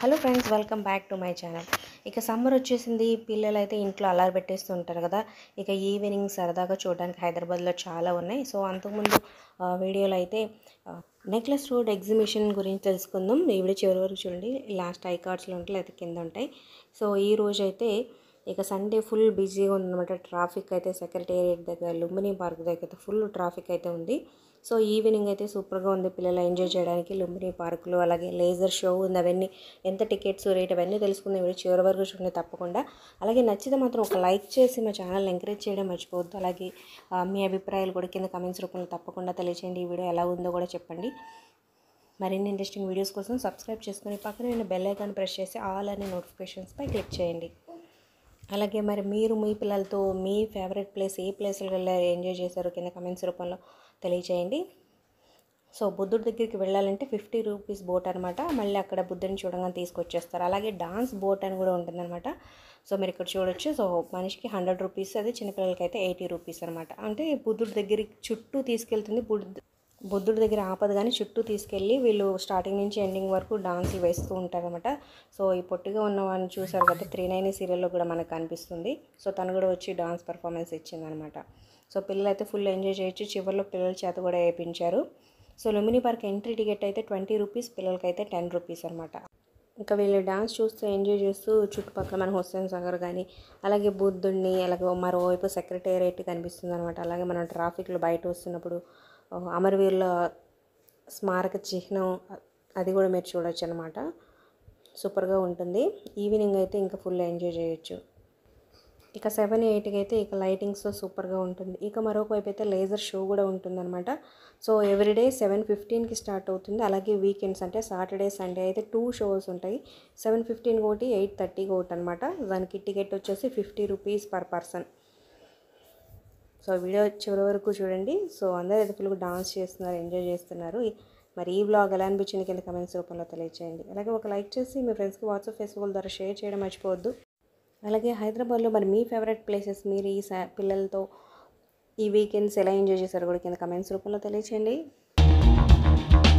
hello friends welcome back to my channel ఇక summer వచ్చేసింది పిల్లలు అయితే ఇంట్లో అల్లారి పెట్టేస్తూ ఉంటారు కదా ఇక ఈవినింగ్ సరదాగా చూడడానికి హైదరాబాద్లో చాలా ఉన్నాయి సో అంతకుముందు ఆ, వీడియోలో అయితే నెక్లెస్ రోడ్ ఎగ్జిబిషన్ గురించి తెలుసుకుందాం ఈ వీడియో చివరి వరకు చూడండి లాస్ట్ ఐ కార్డ్స్లో ఉంటాయి లేకపోతే కింద ఉంటాయి సో ఈ రోజు అయితే ఇక సండే ఫుల్ బిజీగా ఉందన్నమాట ట్రాఫిక్ అయితే సెక్రటేరియట్ దగ్గర లుంబిని పార్క్ దగ్గర అయితే ఫుల్ ట్రాఫిక్ అయితే ఉంది సో ఈవినింగ్ అయితే సూపర్గా ఉంది పిల్లలు ఎంజాయ్ చేయడానికి లుంబిని పార్కులో అలాగే లేజర్ షో ఉంది అవన్నీ ఎంత టికెట్స్ రేట్ అవన్నీ తెలుసుకుందాం వీడియో చివరి వరకు చూడండి తప్పకుండా అలాగే నచ్చితే మాత్రం ఒక లైక్ చేసి మా ఛానల్ ఎంకరేజ్ చేయడం మర్చిపోవద్దు అలాగే ఆ, మీ అభిప్రాయాలు కూడా కింద కమెంట్స్ రూపంలో తప్పకుండా తెలియచేయండి ఈ వీడియో ఎలా ఉందో కూడా చెప్పండి మరిన్ని ఇంట్రెస్టింగ్ వీడియోస్ కోసం సబ్స్క్రైబ్ చేసుకుని పక్కన ఉన్న బెల్ ఐకాన్ ప్రెస్ చేసి ఆల్ అనే నోటిఫికేషన్స్పై క్లిక్ చేయండి అలాగే మరి మీరు మీ పిల్లలతో మీ ఫేవరెట్ ప్లేస్ ఏ ప్లేస్కి వెళ్ళారు ఎంజాయ్ చేశారు కింద కమెంట్స్ రూపంలో తెలియచేయండి సో బుద్ధుడి దగ్గరికి వెళ్ళాలంటే ఫిఫ్టీ రూపీస్ బోట్ అనమాట మళ్ళీ అక్కడ బుద్ధుని చూడగానే తీసుకొచ్చేస్తారు అలాగే డాన్స్ బోట్ అని కూడా ఉంటుందన్నమాట సో మీరు ఇక్కడ చూడొచ్చు సో మనిషికి హండ్రెడ్ రూపీస్ అది చిన్నపిల్లలకి అయితే ఎయిటీ రూపీస్ అనమాట అంటే బుద్ధుడి దగ్గరికి చుట్టూ తీసుకెళ్తుంది బుద్ధ బుద్ధుడి దగ్గర ఆపదు కానీ చుట్టూ తీసుకెళ్ళి వీళ్ళు స్టార్టింగ్ నుంచి ఎండింగ్ వరకు డాన్సులు వేస్తూ ఉంటారనమాట సో ఈ పొట్టిగా ఉన్న వాళ్ళని చూసారు కదా త్రీ నైన్ సీరియల్లో కూడా మనకు కనిపిస్తుంది సో తను కూడా వచ్చి డాన్స్ పర్ఫార్మెన్స్ ఇచ్చిందనమాట సో పిల్లలు అయితే ఫుల్ ఎంజాయ్ చేయొచ్చు చివరిలో పిల్లల చేత కూడా వేయించారు so Lumbini park entry ticket అయితే ట్వంటీ రూపీస్ పిల్లలకైతే టెన్ రూపీస్ అనమాట ఇంకా వీళ్ళు డాన్స్ చూస్తూ ఎంజాయ్ చేస్తూ చుట్టుపక్కల మన హుస్సేన్ సాగర్ కానీ అలాగే బుద్ధుడిని అలాగే మరోవైపు సెక్రటేరియట్ కనిపిస్తుంది అనమాట అలాగే మనం ట్రాఫిక్లో బయట వస్తున్నప్పుడు ఆ, అమరవీరుల స్మారక చిహ్నం అది కూడా మీరు చూడొచ్చు అనమాట సూపర్గా ఉంటుంది ఈవినింగ్ అయితే ఇంకా ఫుల్ ఎంజాయ్ చేయొచ్చు ఇక సెవెన్ ఎయిట్కి అయితే ఇక లైటింగ్స్తో సూపర్గా ఉంటుంది ఇక మరొక వైపు అయితే లేజర్ షో కూడా ఉంటుందన్నమాట సో ఎవ్రీడే సెవెన్ ఫిఫ్టీన్కి స్టార్ట్ అవుతుంది అలాగే వీకెండ్స్ అంటే సాటర్డే సండే అయితే టూ షోస్ ఉంటాయి సెవెన్ ఫిఫ్టీన్ ఒకటి ఎయిట్ థర్టీకి ఒకటి అనమాట దానికి టికెట్ వచ్చేసి fifty rupees per person so video చివరి వరకు చూడండి సో అందరూ అయితే ఫుల్గా డాన్స్ చేస్తున్నారు ఎంజాయ్ చేస్తున్నారు మరి ఈ వ్లాగ్ ఎలా అనిపించింది కింద కమెంట్స్ రూపంలో తెలియచేయండి అలాగే ఒక లైక్ చేసి మీ ఫ్రెండ్స్కి వాట్సాప్ ఫేస్బుక్ ద్వారా షేర్ చేయడం మర్చిపోవద్దు అలాగే హైదరాబాద్లో మరి మీ ఫేవరెట్ ప్లేసెస్ మీరు ఈ సా పిల్లలతో ఈ వీకెండ్స్ ఎలా ఎంజాయ్ చేశారో కూడా కింద కమెంట్స్ రూపంలో తెలియచేయండి